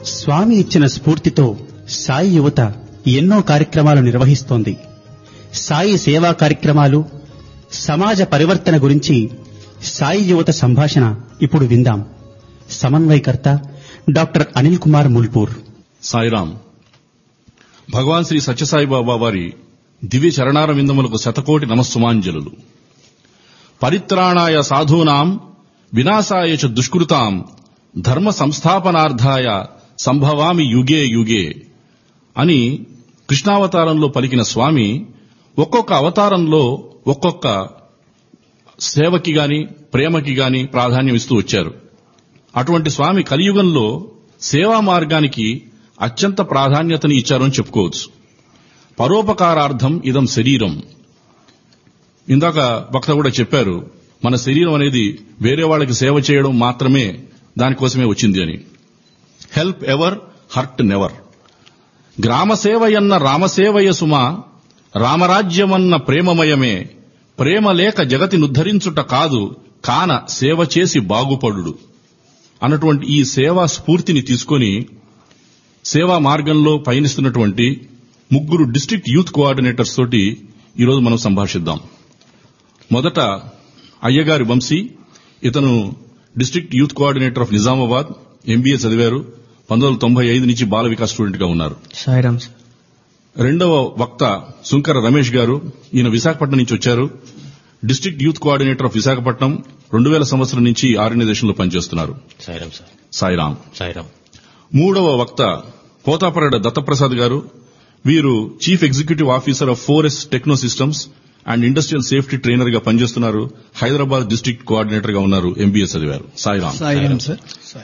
స్వామి ఇచ్చిన స్ఫూర్తితో సాయి యువత ఎన్నో కార్యక్రమాలు నిర్వహిస్తోంది సాయి సేవా కార్యక్రమాలు సమాజ పరివర్తన గురించి సాయి యువత సంభాషణ ఇప్పుడు విందాం సమన్వయకర్త డాక్టర్ అనిల్ కుమార్ ముల్పూర్ సాయిరాం భగవాన్ శ్రీ సత్యసాయిబాబా వారి దివ్య చరణార విందములకు శతకోటి నమస్సుమాంజలులు పరిత్రాణాయ సాధూనాం వినాశాయ చ దుష్కృతాం ధర్మ సంస్థాపనార్థాయ సంభవామి యుగే యుగే అని కృష్ణావతారంలో పలికిన స్వామి ఒక్కొక్క అవతారంలో ఒక్కొక్క సేవకి గాని ప్రేమకి గాని ప్రాధాన్యం ఇస్తూ వచ్చారు అటువంటి స్వామి కలియుగంలో సేవా మార్గానికి అత్యంత ప్రాధాన్యతని ఇచ్చారని చెప్పుకోవచ్చు పరోపకారార్థం ఇదం శరీరం ఇందాక వక్త కూడా చెప్పారు మన శరీరం అనేది వేరే వాళ్ళకి సేవ చేయడం మాత్రమే దానికోసమే వచ్చింది అని హెల్ప్ ఎవర్ హర్ట్ నెవర్ గ్రామసేవయన్న రామసేవయ సుమ రామరాజ్యమన్న ప్రేమమయమే ప్రేమ లేక జగతినుద్ధరించుట కాదు కాన సేవ చేసి బాగుపడుడు అన్నటువంటి ఈ సేవా స్ఫూర్తిని తీసుకొని సేవా మార్గంలో పయనిస్తున్నటువంటి ముగ్గురు డిస్ట్రిక్ట్ యూత్ కోఆర్డినేటర్స్ తోటి ఈరోజు మనం సంభాషిద్దాం మొదట అయ్యగారి వంశీ ఇతను district youth coordinator of Nizamabad MBA చదివారు పంతొమ్మిది వందల తొంభై ఐదు నుంచి బాల వికాస్ స్టూడెంట్ గా ఉన్నారు సాయిరామ్ సార్ రెండవ వక్త సుంకర రమేష్ గారు ఈయన విశాఖపట్నం నుంచి వచ్చారు district youth coordinator of Visakhapatnam రెండు వేల సంవత్సరం నుంచి ఈ ఆర్గనైజేషన్ లో పనిచేస్తున్నారు సాయిరామ్ సార్ సాయిరాం సాయిరామ్ మూడవ వక్త పోతాపరడ దత్తప్రసాద్ గారు వీరు chief executive officer of four S techno systems and industrial safety trainer గా పనిచేస్తున్నారు హైదరాబాద్ డిస్ట్రిక్ట్ కోఆర్డినేటర్ గా ఉన్నారు ఎంబీఏ చదివారు సాయిరాం సాయిరామ్ సార్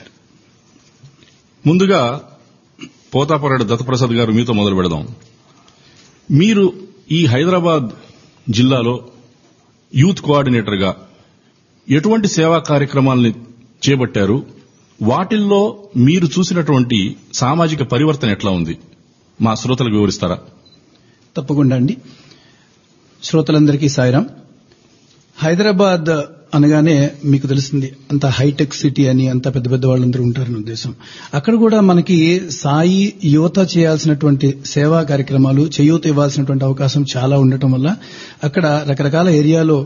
ముందుగా పోతాపరడ దత్తప్రసాద్ గారు మీతో మొదలు పెడదాం మీరు ఈ హైదరాబాద్ జిల్లాలో యూత్ కోఆర్డినేటర్ గా ఎటువంటి సేవా కార్యక్రమాలని చేపట్టారు వాటిల్లో మీరు చూసినటువంటి సామాజిక పరివర్తన ఎట్లా ఉంది మా శ్రోతలకు వివరిస్తారా తప్పకుండా అండి శ్రోతలందరికీ సాయిరాం హైదరాబాద్ అనగానే మీకు తెలిసింది అంత హైటెక్ సిటీ అని అంత పెద్ద పెద్ద వాళ్ళందరూ ఉంటారని ఉద్దేశం అక్కడ కూడా మనకి సాయి యువత చేయాల్సినటువంటి సేవా కార్యక్రమాలు చేయూత ఇవ్వాల్సినటువంటి అవకాశం చాలా ఉండటం వల్ల అక్కడ రకరకాల ఏరియాలో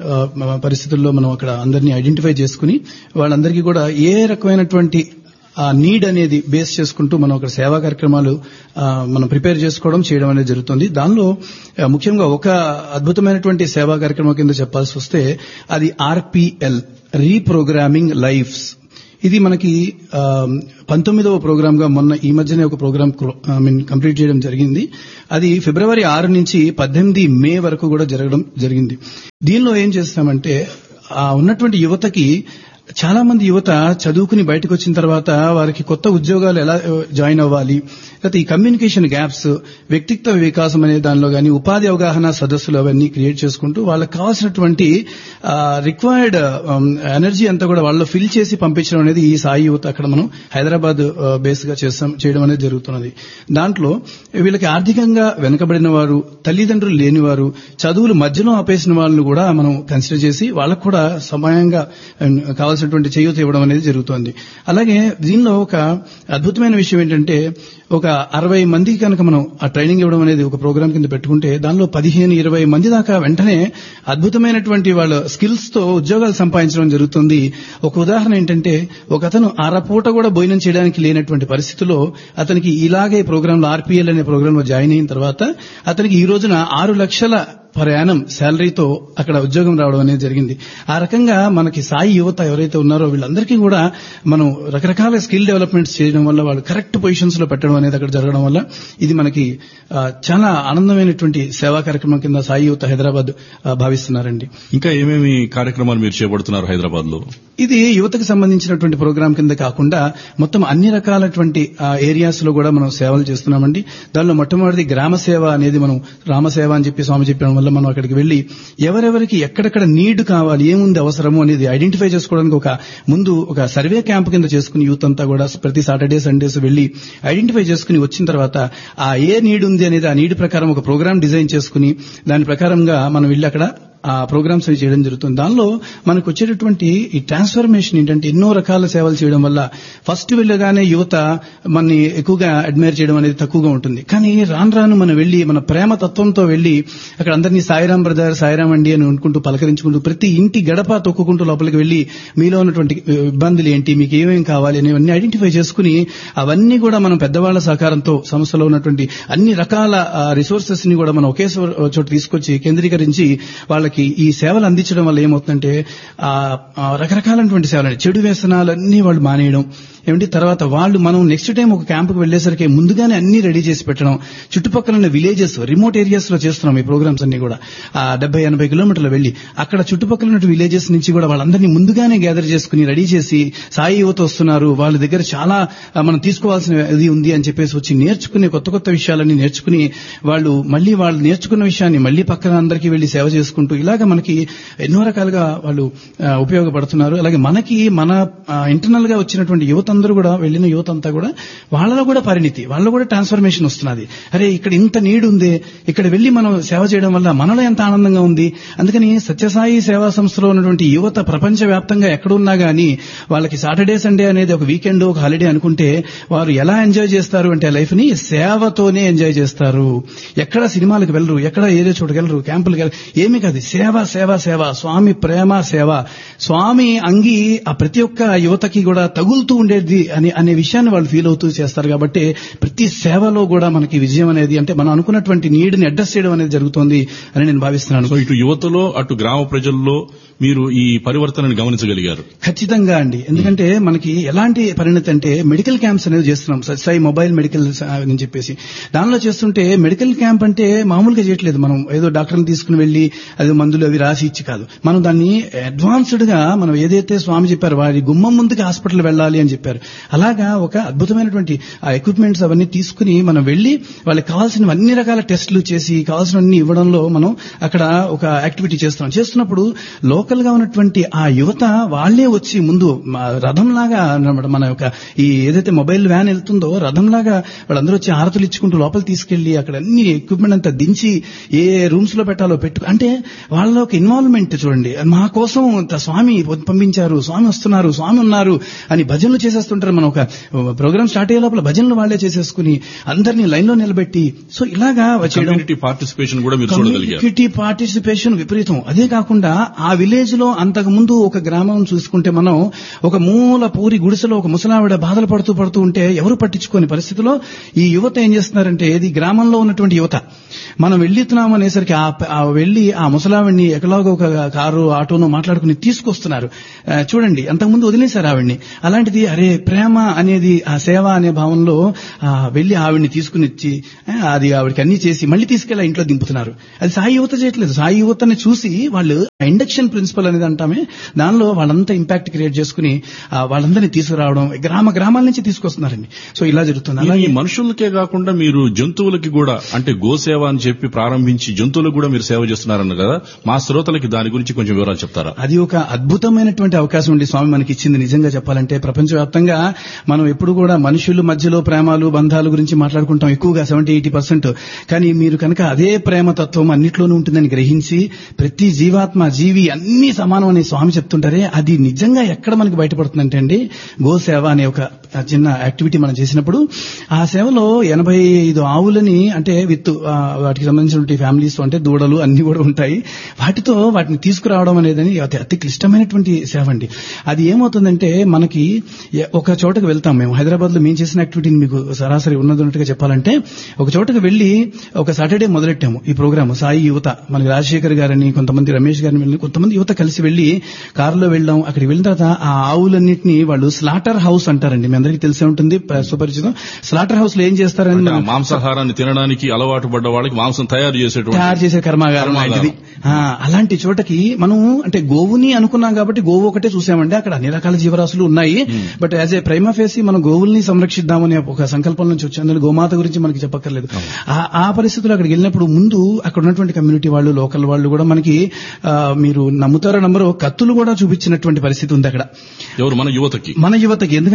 ఆ, పరిస్థితుల్లో మనం అక్కడ అందరినీ ఐడెంటిఫై చేసుకుని వాళ్ళందరికీ కూడా ఏ రకమైనటువంటి ఆ నీడ్ అనేది బేస్ చేసుకుంటూ మనం అక్కడ సేవా కార్యక్రమాలు ఆ, మనం ప్రిపేర్ చేసుకోవడం చేయడం అనేది జరుగుతుంది దానిలో ఆ, ముఖ్యంగా ఒక అద్భుతమైనటువంటి సేవా కార్యక్రమం కింద చెప్పాల్సి వస్తే అది ఆర్పిఎల్ రీప్రోగ్రామింగ్ లైఫ్స్ ఇది మనకి ఆ, పంతొమ్మిదవ ప్రోగ్రామ్ గా మొన్న ఈ మధ్యనే ఒక ప్రోగ్రామ్ ఐ మీన్ కంప్లీట్ చేయడం జరిగింది అది ఫిబ్రవరి ఆరు నుంచి పద్దెనిమిది మే వరకు కూడా జరగడం జరిగింది దీనిలో ఏం చేస్తామంటే ఆ ఉన్నటువంటి యువతకి చాలా మంది యువత చదువుకుని బయటకు వచ్చిన తర్వాత వారికి కొత్త ఉద్యోగాలు ఎలా ఆ, జాయిన్ అవ్వాలి లేకపోతే ఈ కమ్యూనికేషన్ గ్యాప్స్ వ్యక్తిత్వ వికాసం అనే దానిలో గాని ఉపాధి అవగాహన సదస్సులు అవన్నీ క్రియేట్ చేసుకుంటూ వాళ్ళకి కావాల్సినటువంటి రిక్వైర్డ్ ఎనర్జీ అంతా కూడా వాళ్ళలో ఫిల్ చేసి పంపించడం అనేది ఈ సాయి యువత అక్కడ మనం హైదరాబాద్ బేస్ గా చేస్తాం చేయడం అనేది జరుగుతున్నది దాంట్లో వీళ్ళకి ఆర్థికంగా వెనుకబడిన వారు తల్లిదండ్రులు లేని వారు చదువులు మధ్యలో ఆపేసిన వాళ్ళని కూడా మనం కన్సిడర్ చేసి వాళ్ళకు కూడా సమయంగా ఆ, కావాల్సినటువంటి చేయూత ఇవ్వడం అనేది జరుగుతోంది అలాగే దీనిలో ఒక అద్భుతమైన విషయం ఏంటంటే ఒక అరవై మందికి కనుక మనం ఆ ట్రైనింగ్ ఇవ్వడం అనేది ఒక ప్రోగ్రామ్ కింద పెట్టుకుంటే దానిలో పదిహేను ఇరవై మంది దాకా వెంటనే అద్భుతమైనటువంటి వాళ్ళ స్కిల్స్ తో ఉద్యోగాలు సంపాదించడం జరుగుతుంది ఒక ఉదాహరణ ఏంటంటే ఒక అతను అరపూట కూడా భోజనం చేయడానికి లేనటువంటి పరిస్థితిలో అతనికి ఇలాగే ప్రోగ్రామ్ లో ఆర్పీఎల్ అనే ప్రోగ్రామ్ లో జాయిన్ అయిన తర్వాత అతనికి ఈ రోజున ఆరు లక్షల పర్ యానం శాలరీతో అక్కడ ఉద్యోగం రావడం అనేది జరిగింది ఆ రకంగా మనకి సాయి యువత ఎవరైతే ఉన్నారో వీళ్ళందరికీ కూడా మనం రకరకాల స్కిల్ డెవలప్మెంట్స్ చేయడం వల్ల వాళ్ళు కరెక్ట్ పొజిషన్స్ లో పెట్టడం అనేది అక్కడ జరగడం వల్ల ఇది మనకి ఆ, చాలా ఆనందమైనటువంటి సేవా కార్యక్రమం కింద సాయి యువత హైదరాబాద్ ఆ, భావిస్తున్నారండి ఇంకా ఏమేమి కార్యక్రమాలు మీరు చేపడుతున్నారు హైదరాబాద్ లో ఇది యువతకు సంబంధించినటువంటి ప్రోగ్రాం కింద కాకుండా మొత్తం అన్ని రకాలటువంటి ఏరియాస్ లో కూడా మనం సేవలు చేస్తున్నామండి దానిలో మొట్టమొదటి గ్రామ సేవ అనేది మనం రామసేవ అని చెప్పి స్వామి చెప్పడం వల్ల మనం అక్కడికి వెళ్లి ఎవరెవరికి ఎక్కడెక్కడ నీడ్ కావాలి ఏముంది అవసరము అనేది ఐడెంటిఫై చేసుకోవడానికి ఒక ముందు ఒక సర్వే క్యాంప్ కింద చేసుకుని యూత్ అంతా కూడా ప్రతి సాటర్డే సండేస్ వెళ్లి ఐడెంటిఫై చేసుకుని వచ్చిన తర్వాత ఆ ఏ నీడ్ ఉంది అనేది ఆ నీడ్ ప్రకారం ఒక ప్రోగ్రామ్ డిజైన్ చేసుకుని దాని ప్రకారంగా మనం వెళ్ళి అక్కడ ఆ ప్రోగ్రామ్స్ అవి చేయడం జరుగుతుంది దానిలో మనకు వచ్చేటటువంటి ఈ ట్రాన్స్ఫర్మేషన్ ఏంటంటే ఎన్నో రకాల సేవలు చేయడం వల్ల ఫస్ట్ వెళ్ళగానే యువత మనని ఎక్కువగా అడ్మైర్ చేయడం అనేది తక్కువగా ఉంటుంది కానీ రాను రాను మనం వెళ్ళి మన ప్రేమ తత్వంతో వెళ్ళి అక్కడ అందరినీ సాయిరాం బ్రదర్ సాయిరాం అండి అని అనుకుంటూ పలకరించుకుంటూ ప్రతి ఇంటి గడప తొక్కుకుంటూ లోపలికి వెళ్ళి మీలో ఉన్నటువంటి ఇబ్బందులు ఏంటి మీకు ఏమేం కావాలి అనేవన్నీ ఐడెంటిఫై చేసుకుని అవన్నీ కూడా మనం పెద్దవాళ్ల సహకారంతో సంస్థలో ఉన్నటువంటి అన్ని రకాల రిసోర్సెస్ ని కూడా మనం ఒకే సో- చోట తీసుకొచ్చి కేంద్రీకరించి వాళ్ళకి ఈ సేవలు అందించడం వల్ల ఏమవుతుందంటే ఆ ఆ రకరకాలైనటువంటి సేవలు చెడు వ్యసనాలన్నీ వాళ్ళు మానేయడం ఏమిటి తర్వాత వాళ్ళు మనం నెక్స్ట్ టైం ఒక క్యాంపుకి వెళ్లేసరికి ముందుగానే అన్ని రెడీ చేసి పెట్టడం చుట్టుపక్కల ఉన్న విలేజెస్ రిమోట్ ఏరియాస్ లో చేస్తున్నాం ఈ ప్రోగ్రామ్స్ అన్ని కూడా ఆ డెబ్బై ఎనభై కిలోమీటర్లు వెళ్లి అక్కడ చుట్టుపక్కల ఉన్న విలేజెస్ నుంచి కూడా వాళ్ళందరినీ ముందుగానే గ్యాదర్ చేసుకుని రెడీ చేసి సాయి యువత వస్తున్నారు వాళ్ళ దగ్గర చాలా ఆ, మనం తీసుకోవాల్సిన ఇది ఉంది అని చెప్పేసి వచ్చి నేర్చుకునే కొత్త కొత్త విషయాలన్నీ నేర్చుకుని వాళ్ళు మళ్ళీ వాళ్ళు నేర్చుకున్న విషయాన్ని మళ్ళీ పక్కన అందరికీ వెళ్లి సేవ చేసుకుంటూ ఇలాగ మనకి ఎన్నో రకాలుగా వాళ్ళు ఆ, ఉపయోగపడుతున్నారు అలాగే మనకి మన ఇంటర్నల్ గా వచ్చినటువంటి యువత అందరూ కూడా వెళ్ళిన యువత అంతా కూడా వాళ్ళలో కూడా పరిణితి వాళ్ళలో కూడా ట్రాన్స్ఫర్మేషన్ వస్తున్నది అరే ఇక్కడ ఇంత నీడ్ ఉంది ఇక్కడ వెళ్లి మనం సేవ చేయడం వల్ల మనలో ఎంత ఆనందంగా ఉంది అందుకని సత్యసాయి సేవా సంస్థలో ఉన్నటువంటి యువత ప్రపంచ వ్యాప్తంగా ఎక్కడున్నా గానీ వాళ్ళకి సాటర్డే సండే అనేది ఒక వీకెండ్ ఒక హాలిడే అనుకుంటే వారు ఎలా ఎంజాయ్ చేస్తారు అంటే లైఫ్ ని సేవతోనే ఎంజాయ్ చేస్తారు ఎక్కడ సినిమాలకు వెళ్ళరు ఎక్కడ ఏదో చోటుకి వెళ్ళరు క్యాంపులకు వెళ్ళరు ఏమీ కాదు సేవ సేవ సేవ స్వామి ప్రేమ సేవ స్వామి అంగి ఆ ప్రతి ఒక్క యువతకి కూడా తగులుతూ ఉండేది అని అనే విషయాన్ని వాళ్ళు ఫీల్ అవుతూ చేస్తారు కాబట్టి ప్రతి సేవలో కూడా మనకి విజయం అనేది అంటే మనం అనుకున్నటువంటి నీడ్ని అడ్రస్ చేయడం అనేది జరుగుతోంది అని నేను భావిస్తున్నాను సో ఇటు యువతలో అటు గ్రామ ప్రజల్లో మీరు ఈ పరివర్తనను గమనించగలిగారు ఖచ్చితంగా అండి ఎందుకంటే మనకి ఎలాంటి పరిణతి అంటే మెడికల్ క్యాంప్స్ అనేది చేస్తున్నాం సై మొబైల్ మెడికల్ అని చెప్పేసి దానిలో చేస్తుంటే మెడికల్ క్యాంప్ అంటే మామూలుగా చేయట్లేదు మనం ఏదో డాక్టర్ని తీసుకుని వెళ్లి అది మందులు అవి రాసి ఇచ్చి కాదు మనం దాన్ని అడ్వాన్స్డ్ గా మనం ఏదైతే స్వామి చెప్పారు వారి గుమ్మం ముందుకి హాస్పిటల్ వెళ్ళాలి అని చెప్పారు అలాగా ఒక అద్భుతమైనటువంటి ఆ ఎక్విప్మెంట్స్ అవన్నీ తీసుకుని మనం వెళ్లి వాళ్ళకి కావాల్సిన అన్ని రకాల టెస్టులు చేసి కావాల్సినవన్నీ ఇవ్వడంలో మనం అక్కడ ఒక యాక్టివిటీ చేస్తున్నాం చేస్తున్నప్పుడు లోకల్ గా ఉన్నటువంటి ఆ యువత వాళ్లే వచ్చి ముందు మా రథంలాగా అన్నమాట మన యొక్క ఈ ఏదైతే మొబైల్ వ్యాన్ వెళ్తుందో రథంలాగా వాళ్ళందరూ వచ్చి ఆరతులు ఇచ్చుకుంటూ లోపల తీసుకెళ్లి అక్కడ అన్ని ఎక్విప్మెంట్ అంతా దించి ఏ రూమ్స్ లో పెట్టాలో పెట్టు అంటే వాళ్ళ ఒక ఇన్వాల్వ్మెంట్ చూడండి మా కోసం ఇంత స్వామి పంపించారు స్వామి వస్తున్నారు స్వామి ఉన్నారు అని భజనలు చేసేస్తుంటారు మనం ఒక ప్రోగ్రామ్ స్టార్ట్ అయ్యే లోపల భజనలు వాళ్లే చేసేసుకుని అందరినీ లైన్ లో నిలబెట్టి సో ఇలాగా చేయడం కమ్యూనిటీ పార్టిసిపేషన్ కూడా మీరు చూడగలిగారు కమ్యూనిటీ పార్టిసిపేషన్ విపరీతం అదే కాకుండా ఆ విలేజ్ లో అంతకు ముందు ఒక గ్రామం చూసుకుంటే మనం ఒక మూల పూరి గుడిసెలో ఒక ముసలావిడ బాధలు పడుతూ పడుతూ ఉంటే ఎవరు పట్టించుకోని పరిస్థితిలో ఈ యువత ఏం చేస్తున్నారంటే ఇది గ్రామంలో ఉన్నటువంటి యువత మనం వెళ్ళిస్తున్నాం అనేసరికి ఆ ఆ వెళ్ళి ఆ ముసలావిడిని ఎక్కలాగో ఒక కారు ఆటోనో మాట్లాడుకుని తీసుకొస్తున్నారు ఆ, చూడండి అంతకుముందు వదిలేశారు ఆవిడ్ని అలాంటిది అరే ప్రేమ అనేది ఆ సేవ అనే భావంలో ఆ, వెళ్ళి ఆవిడ్ని తీసుకుని వచ్చి ఆ, అది ఆవిడకి అన్ని చేసి మళ్ళీ తీసుకెళ్ళి ఆ ఇంట్లో దింపుతున్నారు అది సాయి యువత చేయట్లేదు సాయి యువతని చూసి వాళ్ళు ఇండక్షన్ ప్రిన్సిపల్ అనేది అంటామే దానిలో వాళ్ళంతా ఇంపాక్ట్ క్రియేట్ చేసుకుని ఆ, వాళ్ళందరినీ తీసుకురావడం గ్రామ గ్రామాల నుంచి తీసుకొస్తున్నారండి సో ఇలా జరుగుతుంది ఇది అలాగే మనుషులకే కాకుండా మీరు జంతువులకి కూడా అంటే గోసేవ అని చెప్పి ప్రారంభించి జంతువులకు కూడా మీరు సేవ చేస్తున్నారన్న కదా మా శ్రోతలకి దాని గురించి కొంచెం వివరాలు చెప్తారా అది ఒక అద్భుతమైనటువంటి అవకాశం ఉండి స్వామి మనకి ఇచ్చింది నిజంగా చెప్పాలంటే ప్రపంచవ్యాప్తంగా మనం ఎప్పుడు కూడా మనుషుల మధ్యలో ప్రేమాలు బంధాలు గురించి మాట్లాడుకుంటాం ఎక్కువగా సెవెంటీ ఎయిటీ పర్సెంట్ కానీ మీరు కనుక అదే ప్రేమ తత్వం అన్నిట్లోనూ ఉంటుందని గ్రహించి ప్రతి జీవాత్మ జీవి అన్ని సమానం అని స్వామి చెప్తుంటారే అది నిజంగా ఎక్కడ మనకి బయటపడుతుందంటే అండి గోసేవ అనే ఒక చిన్న యాక్టివిటీ మనం చేసినప్పుడు ఆ సేవలో ఎనభై ఐదు ఆవులని అంటే విత్ ఆ, వాటికి సంబంధించినటువంటి ఫ్యామిలీస్ అంటే దూడలు అన్ని కూడా ఉంటాయి వాటితో వాటిని తీసుకురావడం అనేది అతి అతి క్లిష్టమైనటువంటి సేవ అండి అది ఏమవుతుందంటే మనకి ఎ- ఒక చోటకు వెళ్తాం మేము హైదరాబాద్ లో మేము చేసిన యాక్టివిటీని మీకు సరాసరి ఉన్నదన్నట్టుగా చెప్పాలంటే ఒక చోటకు వెళ్లి ఒక సాటర్డే మొదలెట్టాము ఈ ప్రోగ్రామ్ సాయి యువత మనకి రాజశేఖర్ గారని కొంతమంది రమేష్ గారిని వెళ్ళి కొంతమంది యువత కలిసి వెళ్లి కారులో వెళ్ళాం అక్కడికి వెళ్ళిన తర్వాత ఆ ఆవులన్నింటినీ వాళ్ళు స్లాటర్ హౌస్ అంటారండి మీ అందరికీ తెలిసే ఉంటుంది ప- సుపరిచితం స్లాటర్ హౌస్ లో ఏం చేస్తారని అంటే ఆ మనం మాంసాహారాన్ని తినడానికి అలవాటు పడ్డ వాళ్ళకి మాంసం తయారు చేసేటువంటి తయారు చేసే కర్మాగారం కర్మాగారం. లాంటిది ఆ, అలాంటి చోటకి మనం అంటే గోవుని అనుకున్నాం కాబట్టి గోవు ఒకటే చూసామండి అక్కడ అన్ని రకాల జీవరాశులు ఉన్నాయి but as a prima facie మనం గోవుల్ని సంరక్షిద్దామనే ఒక సంకల్పం నుంచి వచ్చి అందులో గోమాత గురించి మనకి చెప్పక్కర్లేదు ఆ- ఆ పరిస్థితుల్లో అక్కడికి వెళ్ళినప్పుడు ముందు అక్కడ ఉన్నటువంటి కమ్యూనిటీ వాళ్ళు లోకల్ వాళ్ళు కూడా మనకి ఆ, మీరు నమ్ముతారో నమ్మరో కత్తులు కూడా చూపించినటువంటి పరిస్థితి ఉంది అక్కడ ఎవరు మన యువతకి మన యువతకి ఎందుకంటే మీరు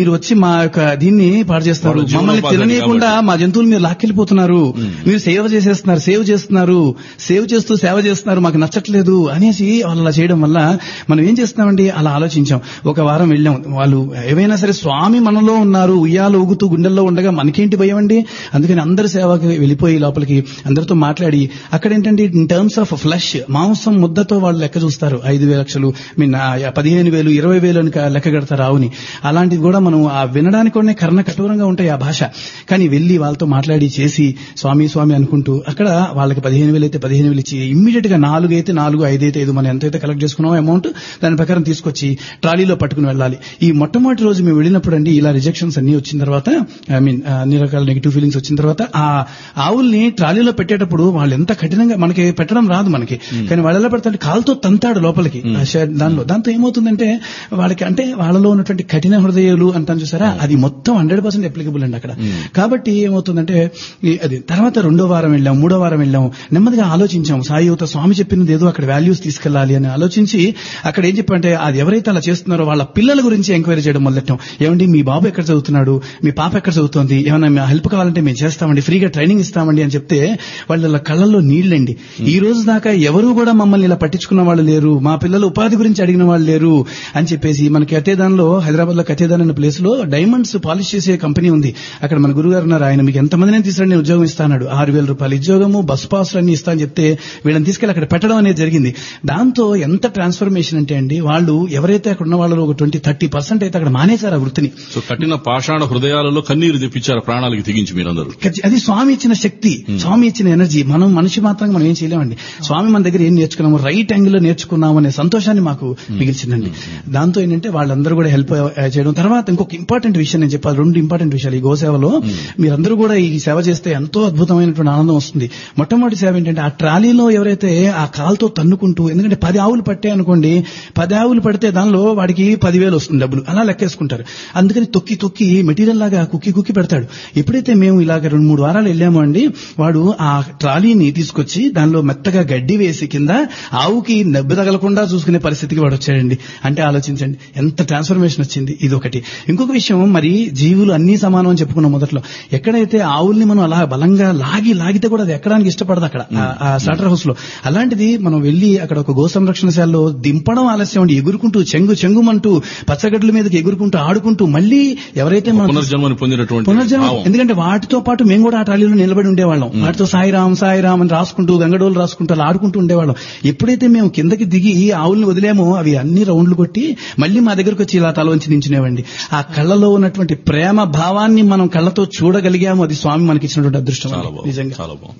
మీరు వచ్చి మా యొక్క దీన్ని పాడు చేస్తున్నారు వాళ్ళ మమ్మల్ని జీవనోపాధి తిననీయకుండా కాబట్టి. మా జంతువులు మీరు లాక్కెళ్ళిపోతున్నారు మీరు సేవ చేసేస్తున్నారు సేవ్ చేస్తున్నారు సేవ్ చేస్తూ సేవ చేస్తున్నారు మాకు నచ్చట్లేదు అనేసి వాళ్ళు అలా చేయడం వల్ల మనం ఏం చేస్తున్నామండి అలా ఆలోచించాం ఒక వారం వెళ్ళాం వాళ్ళు ఏవైనా సరే స్వామి మనలో ఉన్నారు ఉయ్యాలు ఊగుతూ గుండెల్లో ఉండగా మనకేంటి భయం అండి అందుకని అందరి సేవకి వెళ్ళిపోయి లోపలికి అందరితో మాట్లాడి అక్కడ ఏంటంటే ఇన్ టర్మ్స్ ఆఫ్ ఫ్లష్ మాంసం ముద్దతో వాళ్ళు లెక్క చూస్తారు ఐదు వేల లక్షలు మీన్ పదిహేను వేలు ఇరవై వేలు అని క- లెక్క కడతారు ఆవుని అలాంటిది కూడా మనం ఆ వినడానికి కూడా కర్ణ కఠోరంగా ఉంటాయి ఆ భాష కానీ వెళ్ళి వాళ్ళతో మాట్లాడి చేసి స్వామి స్వామి అనుకుంటూ అక్కడ వాళ్ళకి పదిహేను వేలు అయితే పదిహేను వేలు ఇచ్చి ఇమ్మీడియట్ గా నాలుగు అయితే నాలుగు ఐదు అయితే ఐదు మనం ఎంతైతే కలెక్ట్ చేసుకున్నామో అమౌంట్ దాని ప్రకారం తీసుకొచ్చి ట్రాలీలో పట్టుకుని వెళ్ళాలి ఈ మొట్టమొదటి రోజు మేము వెళ్ళినప్పుడు అండి ఇలా రిజెక్షన్స్ అన్ని వచ్చిన తర్వాత ఐ మీన్ అన్ని రకాల నెగిటివ్ ఫీలింగ్స్ వచ్చిన తర్వాత ఆ ఆవుల్ని ట్రాలీలో పెట్టేటప్పుడు వాళ్ళు ఎంత కఠినంగా మనకి పెట్టడం రాదు మనకి కానీ వాళ్ళు ఎలా పెడతాడు కాలుతో తంతాడు లోపలికి ఆ షెడ్ దానిలో దాంతో ఏమవుతుందంటే వాళ్ళకి అంటే వాళ్ళలో ఉన్నటువంటి కఠిన హృదయాలు అంటాను చూసారా అది మొత్తం హండ్రెడ్ పర్సెంట్ అప్లికబుల్ అండి అక్కడ కాబట్టి ఏమవుతుందంటే ఈ- అది తర్వాత రెండో వారం వెళ్ళాం మూడో వారం వెళ్ళాం నెమ్మదిగా ఆలోచించాం సాయి యువత స్వామి చెప్పినది ఏదో అక్కడ వాల్యూస్ తీసుకెళ్లాలి అని ఆలోచించి అక్కడ ఏం చెప్పంటే అది ఎవరైతే అలా చేస్తున్నారో వాళ్ళ పిల్లల గురించి ఎంక్వైరీ చేయడం మొదలెట్టాం ఏమండి మీ బాబు ఎక్కడ చదువుతున్నాడు మీ పాప ఎక్కడ చదువుతోంది ఏమైనా హెల్ప్ కావాలంటే మేము చేస్తామండి ఫ్రీగా ట్రైనింగ్ ఇస్తామండి అని చెప్తే వాళ్ళ కళ్ళల్లో నీళ్ళండి ఈ రోజు దాకా ఎవరు కూడా మమ్మల్ని ఇలా పట్టించుకున్న వాళ్ళు లేరు మా పిల్లలు ఉపాధి గురించి అడిగిన వాళ్ళు లేరు అని చెప్పేసి మనకి కతేదాన్లో హైదరాబాద్ లో కతేదాన్ అనే ప్లేస్ లో డైమండ్స్ పాలిష్ చేసే కంపెనీ ఉంది అక్కడ మన గురుగారు ఉన్నారు ఆయన మీకు ఎంతమందిని తీసుకురండి నేను ఉద్యోగం ఇస్తాడు ఆరు వేల రూపాయలు ఉద్యోగము బస్ పాస్లు అన్ని ఇస్తా అని చెప్తే వీళ్ళని తీసుకెళ్లి అక్కడ పెట్టడం అనేది జరిగింది దాంతో ఎంత ట్రాన్స్ఫర్మేషన్ అంటే అండి వాళ్ళు ఎవరైతే అక్కడ ఉన్న వాళ్ళు ఒక ట్వంటీ థర్టీ పర్సెంట్ అయితే అక్కడ మానేశారు ఆ వృత్తిని సో కఠిన పాషాణ హృదయాలలో కన్నీరు తెప్పించారు ప్రాణాలకి తెగించి మీరందరూ ఖచ్చి- అది స్వామి ఇచ్చిన శక్తి స్వామి ఇచ్చిన ఎనర్జీ మనం మనిషి మాత్రంగా మనం ఏం చేయలేమండి స్వామి మన దగ్గర ఏం నేర్చుకున్నాము రైట్ యాంగిల్ లో నేర్చుకున్నాము అనే సంతోషాన్ని మాకు మిగిల్చిందండి దాంతో ఏంటంటే వాళ్ళందరూ కూడా హెల్ప్ చేయడం తర్వాత ఇంకొక ఇంపార్టెంట్ విషయం నేను చెప్పాలి రెండు ఇంపార్టెంట్ విషయాలు ఈ గోసేవలో మీరందరూ కూడా ఈ సేవ చేస్తే ఎంతో అద్భుతమైనటువంటి ఆనందం వస్తుంది మొట్టమొదటి సేవ ఏంటంటే ఆ ట్రాలీలో ఎవరైతే ఆ కాలుతో తన్నుకుంటూ ఎందుకంటే పది ఆవులు పట్టే అనుకోండి పది ఆవులు పడితే దానిలో వాడికి పదివేలు వస్తుంది డబ్బులు అలా లెక్కేసుకుంటారు అందుకని తొక్కి తొక్కి మెటీరియల్ లాగా కుక్కి కుక్కి పెడతాడు ఎప్పుడైతే మేము ఇలాగ రెండు మూడు వారాలు వెళ్ళామో అండి వాడు ఆ ట్రాలీని తీసుకొచ్చి దానిలో మెత్తగా గడ్డి వేసి కింద ఆవుకి నబ్బు తగలకుండా చూసుకునే పరిస్థితికి వాడు వచ్చాడండి అంటే ఆలోచించండి ఎంత ట్రాన్స్ఫర్మేషన్ వచ్చింది ఇది ఒకటి ఇంకొక విషయం మరి జీవులు అన్ని సమానం అని చెప్పుకున్నాం మొదట్లో ఎక్కడైతే ఆవుల్ని మనం అలా బలంగా లాగి లాగితే కూడా అది ఎక్కడానికి ఇష్టపడదు అక్కడ ఆ- ఆ స్టార్టర్ హౌస్ లో అలాంటిది మనం వెళ్లి అక్కడ ఒక గో సంరక్షణశాలలో దింపడం ఆలస్యం అండి ఎగురుకుంటూ చెంగు చెంగుమంటూ పచ్చగడ్డల మీదకి ఎగురుకుంటూ ఆడుకుంటూ మళ్ళీ ఎవరైతే మనం పునర్జన్మని పొందినటువంటి పునర్జన్మ భావం. ఎందుకంటే వాటితో పాటు మేము కూడా ఆ ట్రాలీలో నిలబడి ఉండేవాళ్ళం వాటితో సాయిరాం సాయిరాం అని రాసుకుంటూ గంగడోలు రాసుకుంటూ అలా ఆడుకుంటూ ఉండేవాళ్ళం ఎప్పుడైతే మేము కిందకి దిగి ఈ ఆవుల్ని వదిలేమో అవి అన్ని రౌండ్లు కొట్టి మళ్ళీ మా దగ్గరకు వచ్చి ఇలా తల వంచి నించునేవండి ఆ కళ్ళలో ఉన్నటువంటి ప్రేమ భావాన్ని మనం కళ్ళతో చూడగలిగాము అది స్వామి మనకి ఇచ్చినటువంటి అదృష్టం చాలా అండి. బాగుంది నిజంగా చాలా బాగుంది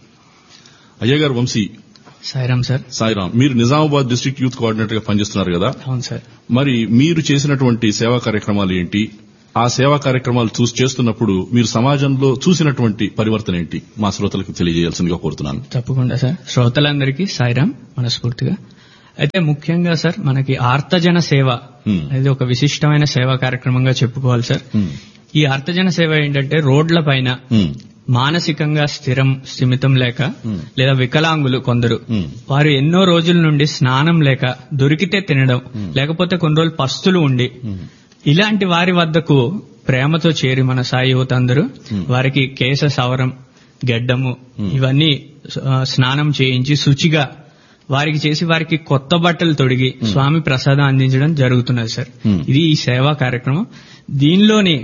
అయ్య గారు వంశీ సాయిరామ్ సార్ సాయిరాం మీరు నిజామాబాద్ డిస్ట్రిక్ట్ యూత్ కోఆర్డినేటర్ గా పనిచేస్తున్నారు కదా అవును సార్ మరి మీరు చేసినటువంటి సేవా కార్యక్రమాలు ఏంటి ఆ సేవా కార్యక్రమాలు చూసి చేస్తున్నప్పుడు మీరు సమాజంలో చూసినటువంటి పరివర్తన ఏంటి మా శ్రోతలకు తెలియజేయాల్సిందిగా కోరుతున్నాను తప్పకుండా సార్ శ్రోతలందరికీ సాయిరామ్ మనస్ఫూర్తిగా అయితే ముఖ్యంగా సార్ మనకి ఆర్తజన సేవ Hmm. అనేది ఒక విశిష్టమైన సేవా కార్యక్రమంగా చెప్పుకోవాలి సార్ Hmm. ఈ ఆర్తజన సేవ ఏంటంటే రోడ్ల పైన Hmm. మానసికంగా స్థిరం స్థిమితం లేక Hmm. లేదా వికలాంగులు కొందరు Hmm. వారు ఎన్నో రోజుల నుండి స్నానం లేక దొరికితే తినడం లేకపోతే కొన్ని రోజులు పస్తులు ఉండి ఇలాంటి వారి వద్దకు ప్రేమతో చేరి మన సాయి యువత అందరూ వారికి కేశ సవరం గెడ్డము ఇవన్నీ ఆ, స్నానం చేయించి శుచిగా వారికి చేసి వారికి కొత్త బట్టలు తొడిగి స్వామి ప్రసాదం అందించడం జరుగుతున్నది సార్ Hmm. ఇది ఈ సేవా కార్యక్రమం దీనిలోని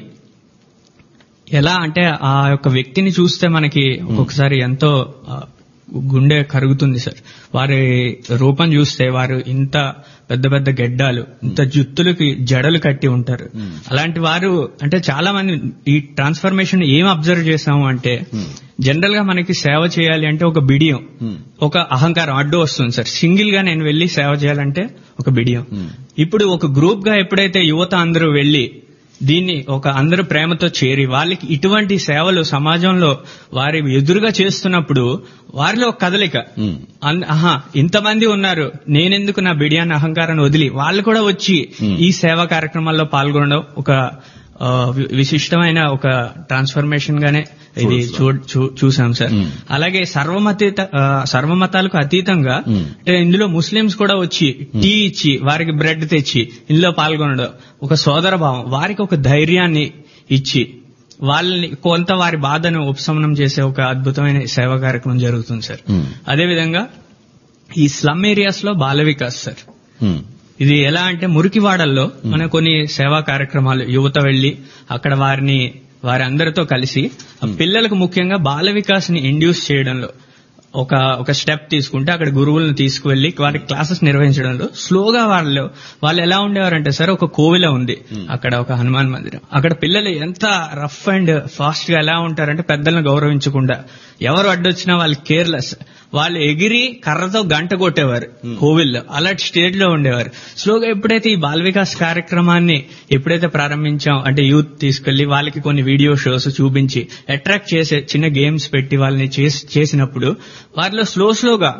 ఎలా అంటే ఆ యొక్క వ్యక్తిని చూస్తే మనకి ఒక్కొక్కసారి ఎంతో ఆ, గుండె కరుగుతుంది సార్ వారి రూపం చూస్తే వారు ఇంత పెద్ద పెద్ద గెడ్డాలు ఇంత జుత్తులకి జడలు కట్టి ఉంటారు అలాంటి వారు అంటే చాలా మంది ఈ ట్రాన్స్ఫర్మేషన్ ఏం అబ్జర్వ్ చేసాము అంటే జనరల్ గా మనకి సేవ చేయాలి అంటే ఒక బిడియం ఒక అహంకారం అడ్డు వస్తుంది సార్ సింగిల్ గా నేను వెళ్లి సేవ చేయాలంటే ఒక బిడియం ఇప్పుడు ఒక గ్రూప్ గా ఎప్పుడైతే యువత అందరూ వెళ్లి దీన్ని ఒక అందరూ ప్రేమతో చేరి వాళ్ళకి ఇటువంటి సేవలు సమాజంలో వారి ఎదురుగా చేస్తున్నప్పుడు వారిలో ఒక కదలిక Hmm. అన్- ఆహా ఇంతమంది ఉన్నారు నేనెందుకు నా బిడియాన్ని అహంకారాన్ని వదిలి వాళ్ళు కూడా వచ్చి ఈ సేవా కార్యక్రమాల్లో పాల్గొనడం ఒక ఆ, వి- విశిష్టమైన ఒక ట్రాన్స్ఫర్మేషన్ గానే ఇది చూడొచ్చు. చూ- చూ- చూసాం సార్ మ్మ్. అలాగే సర్వమత సర్వమతాలకు అతీతంగా మ్మ్. అంటే ఇందులో ముస్లిమ్స్ కూడా వచ్చి టీ ఇచ్చి వారికి బ్రెడ్ తెచ్చి ఇందులో పాల్గొనడం ఒక సోదర భావం వారికి ఒక ధైర్యాన్ని ఇచ్చి వాళ్ళని కొంత వారి బాధను ఉపశమనం చేసే ఒక అద్భుతమైన సేవా కార్యక్రమం జరుగుతుంది సార్ మ్మ్. అదేవిధంగా ఈ స్లమ్ ఏరియాస్ లో బాల వికాస్ సార్ ఉమ్, ఇది ఎలా అంటే మురికివాడల్లో మన కొన్ని సేవా కార్యక్రమాలు యువత వెళ్లి అక్కడ వారిని వారి అందరితో కలిసి ఆ పిల్లలకు ముఖ్యంగా బాల వికాస్ ని ఇండ్యూస్ చేయడంలో ఒక ఒక స్టెప్ తీసుకుంటే అక్కడ గురువులను తీసుకువెళ్లి వారి క్లాసెస్ నిర్వహించడంలో స్లోగా వాళ్ళు వాళ్ళు ఎలా ఉండేవారంటే సార్ ఒక కోవిల ఉంది అక్కడ ఒక హనుమాన్ మందిరం అక్కడ పిల్లలు ఎంత రఫ్ అండ్ ఫాస్ట్ గా ఎలా ఉంటారంటే పెద్దలను గౌరవించకుండా ఎవరు అడ్డొచ్చినా వాళ్ళు కేర్లెస్ వాళ్ళు ఎగిరి కర్రతో గంట కొట్టేవారు కోవిల్లో అలాంటి స్టేజ్ లో ఉండేవారు స్లోగా ఎప్పుడైతే ఈ బాల వికాస్ కార్యక్రమాన్ని ఎప్పుడైతే ప్రారంభించాం అంటే యూత్ తీసుకెళ్లి వాళ్ళకి కొన్ని వీడియో షోస్ చూపించి అట్రాక్ట్ చేసే చిన్న గేమ్స్ పెట్టి వాళ్ళని చేసి- చేసినప్పుడు వారిలో స్లో స్లోగా